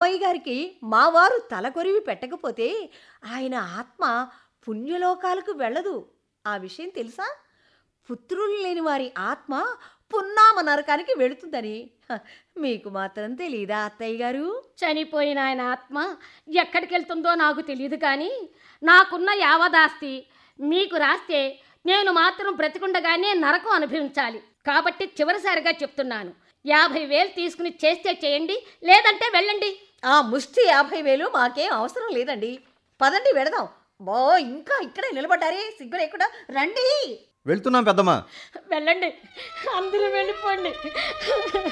మావయ్య గారికి మావారు తలకొరివి పెట్టకపోతే ఆయన ఆత్మ పుణ్యలోకాలకు వెళ్ళదు ఆ విషయం తెలుసా పుత్రులు లేని వారి ఆత్మ పున్నామ నరకానికి వెళుతుందని హ, మీకు మాత్రం తెలీదా అత్తయ్య గారు చనిపోయిన ఆయన ఆత్మ ఎక్కడికి వెళ్తుందో నాకు తెలియదు కానీ నాకున్న యావదాస్తి మీకు రాస్తే నేను మాత్రం బ్రతికుండగానే నరకం అనుభవించాలి కాబట్టి చివరిసారిగా చెప్తున్నాను యాభై వేలు తీసుకుని చేస్తే చేయండి లేదంటే వెళ్ళండి ఆ ముష్టి యాభై వేలు మాకేం అవసరం లేదండి పదండి వెడదాం బో ఇంకా ఇక్కడే నిలబడ్డారే సిగ్గు లేకుండా రండి వెళ్తున్నాం పెద్దమ్మా వెళ్ళండి అందరూ వెళ్ళిపోండి